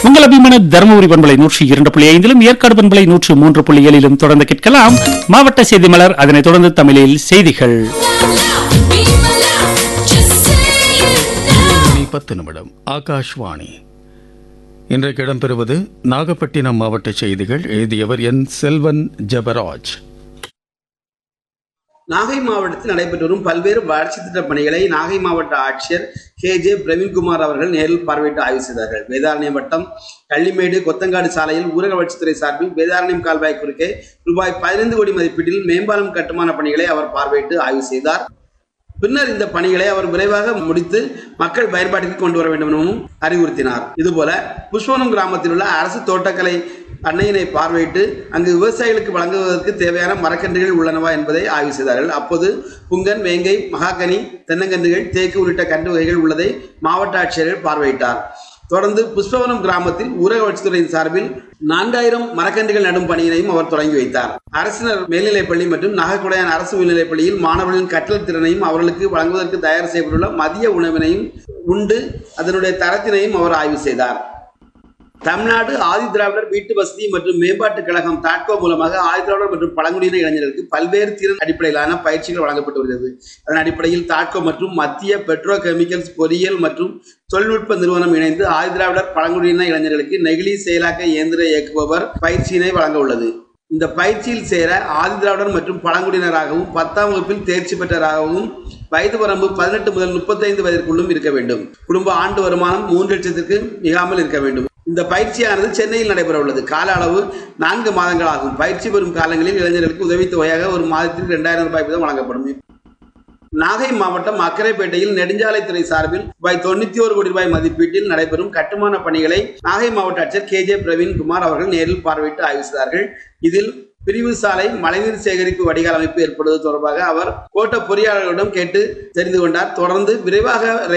உங்கள் அபிமான தருமபுரி பண்பலை நூற்றி இரண்டு புள்ளி ஐந்திலும் ஏற்காடு பண்பலை நூற்று மூன்று புள்ளி ஏழிலும் தொடர்ந்து கேட்கலாம் மாவட்ட செய்தி மலர் அதனைத் தொடர்ந்து தமிழில் செய்திகள் மணி பத்து நிமிடம் ஆகாஷ்வாணி இன்றைக்கு இடம்பெறுவது நாகப்பட்டினம் மாவட்ட செய்திகள் எழுதியவர் என் செல்வன் ஜெபராஜ் நாகை மாவட்டத்தில் நடைபெற்று வரும் பல்வேறு வளர்ச்சி திட்டப் பணிகளை நாகை மாவட்ட ஆட்சியர் கே ஜே பிரவீன்குமார் அவர்கள் நேரில் பார்வையிட்டு ஆய்வு செய்தார்கள் வேதாரண்யம் வட்டம் கள்ளிமேடு கொத்தங்காடு சாலையில் ஊரக வளர்ச்சித்துறை சார்பில் வேதாரண்யம் கால்வாய் குறுக்கே ரூபாய் பதினைந்து கோடி மதிப்பீட்டில் மேம்பாலம் கட்டுமான பணிகளை அவர் பார்வையிட்டு ஆய்வு செய்தார் பின்னர் இந்த பணிகளை அவர் விரைவாக முடித்து மக்கள் பயன்பாட்டிற்கு கொண்டு வர வேண்டும் எனவும் அறிவுறுத்தினார் இதுபோல புஷ்பவனம் கிராமத்தில் உள்ள அரசு தோட்டக்கலை அன்னையினை பார்வையிட்டு அங்கு விவசாயிகளுக்கு வழங்குவதற்கு தேவையான மரக்கன்றுகள் உள்ளனவா என்பதை ஆய்வு செய்தார்கள் அப்போது புங்கன் வேங்கை மகாகனி தென்னங்கன்றுகள் தேக்கு உள்ளிட்ட கன்று வகைகள் உள்ளதை மாவட்ட ஆட்சியர்கள் பார்வையிட்டார் தொடர்ந்து புஷ்பவனம் கிராமத்தில் ஊரக வளர்ச்சித்துறையின் சார்பில் நான்காயிரம் மரக்கன்றுகள் நடும் பணியினையும் அவர் தொடங்கி வைத்தார் அரசினர் மேல்நிலைப்பள்ளி மற்றும் நாகக்குடையான் அரசு மேல்நிலைப்பள்ளியில் மாணவர்களின் கற்றல் திறனையும் அவர்களுக்கு வழங்குவதற்கு தயார் செய்யப்பட்டுள்ள மதிய உணவினையும் உண்டு அதனுடைய தரத்தினையும் அவர் ஆய்வு செய்தார் தமிழ்நாடு ஆதி திராவிடர் வீட்டு வசதி மற்றும் மேம்பாட்டுக் கழகம் தாட்கோ மூலமாக ஆதி திராவிடர் மற்றும் பழங்குடியின இளைஞர்களுக்கு பல்வேறு திறன் அடிப்படையிலான பயிற்சிகள் வழங்கப்பட்டு வருகிறது அதன் அடிப்படையில் தாட்கோ மற்றும் மத்திய பெட்ரோ கெமிக்கல்ஸ் பொறியியல் மற்றும் தொழில்நுட்ப நிறுவனம் இணைந்து ஆதி திராவிடர் பழங்குடியின இளைஞர்களுக்கு நெகிழி செயலாக்க இயந்திர இயக்குபவர் பயிற்சியினை வழங்க உள்ளது இந்த பயிற்சியில் சேர ஆதி திராவிடர் மற்றும் பழங்குடியினராகவும் பத்தாம் வகுப்பில் தேர்ச்சி பெற்றவராகவும் வயது வரம்பு பதினெட்டு முதல் முப்பத்தைந்து வயதிற்குள்ளும் இருக்க வேண்டும் குடும்ப ஆண்டு வருமானம் மூன்று லட்சத்திற்கு மிகாமல் இருக்க வேண்டும் இந்த பயிற்சியானது சென்னையில் நடைபெற உள்ளது கால அளவு நான்கு மாதங்கள் ஆகும் பயிற்சி பெறும் காலங்களில் இளைஞர்களுக்கு உதவித்தொகையாக ஒரு மாதத்திற்கு இரண்டாயிரம் ரூபாய் வீதம் வழங்கப்படும் நாகை மாவட்டம் அக்கரைப்பேட்டையில் நெடுஞ்சாலைத்துறை சார்பில் ரூபாய் தொண்ணூத்தி ஒரு கோடி ரூபாய் மதிப்பீட்டில் நடைபெறும் கட்டுமான பணிகளை நாகை மாவட்ட ஆட்சியர் கே ஜே பிரவீன்குமார் அவர்கள் நேரில் பார்வையிட்டு ஆய்வு செய்தார்கள் இதில் பிரிவு சாலை மழைநீர் சேகரிப்பு வடிகால் அமைப்பு ஏற்படுவது தொடர்பாக அவர் கோட்ட பொறியாளர்களிடம் கேட்டு தெரிந்து கொண்டார் தொடர்ந்து விரைவாக